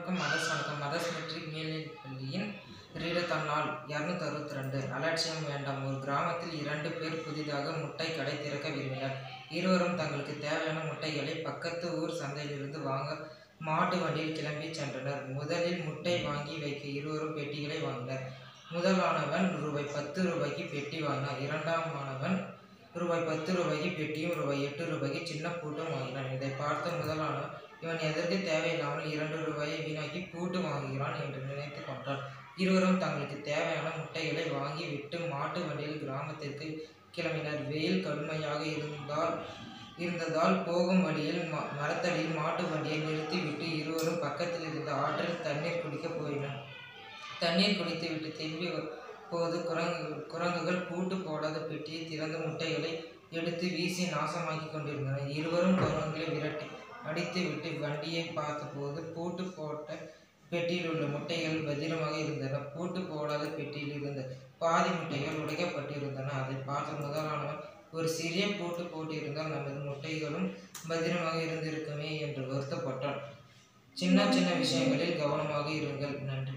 அனைவருக்கும் மதர்ஸ் வணக்கம் mothers matric மேல்நிலைப் பள்ளியின் ரீடத்தன்னாள் இரநூத்தி அறுபத்தி ரெண்டு அலட்சியம் வேண்டாம் ஒரு கிராமத்தில் இரண்டு பேர் புதிதாக முட்டை கடை திறக்க விரும்பினர் இருவரும் தங்களுக்கு தேவையான முட்டைகளை பக்கத்து ஊர் சந்தையிலிருந்து வாங்க மாட்டு வண்டியில் கிளம்பி சென்றனர் முதலில் முட்டை வாங்கி வைக்க இருவரும் பெட்டிகளை வாங்கினர் முதலானவன் ரூபாய் பத்து ரூபாய்க்கு பெட்டி வாங்கினான் இரண்டாம் மாணவன் ரூபாய் பத்து ரூபாய்க்கு பெட்டியும் ரூபாய் எட்டு ரூபாய்க்கு சின்ன பூட்டும் வாங்கினான் இதை பார்த்த முதலானவன் இவன் எதற்கு தேவையில்லாமல் இரண்டு ரூபாயை வீணாக்கி பூட்டு வாங்குகிறான் என்று நினைத்து கொண்டான் இருவரும் தங்களுக்கு தேவையான முட்டைகளை வாங்கி விட்டு மாட்டு வண்டியில் கிராமத்திற்கு கிளம்பினர் வெயில் கடுமையாக இருந்தால் இருந்ததால் போகும் வழியில் ம மரத்தடியில் மாட்டு வண்டியை நிறுத்திவிட்டு இருவரும் பக்கத்தில் இருந்த ஆற்றில் தண்ணீர் குடிக்க போயினர் தண்ணீர் குடித்துவிட்டு திரும்பி வ- போது குரங்கு குரங்குகள் பூட்டு போடாத பெட்டியை திறந்து முட்டைகளை எடுத்து வீசி நாசமாக்கி கொண்டிருந்தன இருவரும் குரங்குகளை விரட்டி அடித்துவிட்டு வண்டியை பார்த்தபோது பூட்டு போட்ட பெட்டியில் உள்ள முட்டைகள் பத்திரமாக இருந்தன பூட்டு போடாத பெட்டியில் இருந்த பாதி முட்டைகள் உடைக்கப்பட்டிருந்தன அதை பார்த்த முதலானவன் ஒரு சிறிய பூட்டு போட்டிருந்தால் நமது முட்டைகளும் பத்திரமாக இருந்திருக்குமே என்று வருத்தப்பட்டான் சின்ன சின்ன விஷயங்களில் கவனமாக இருங்கள் நன்றி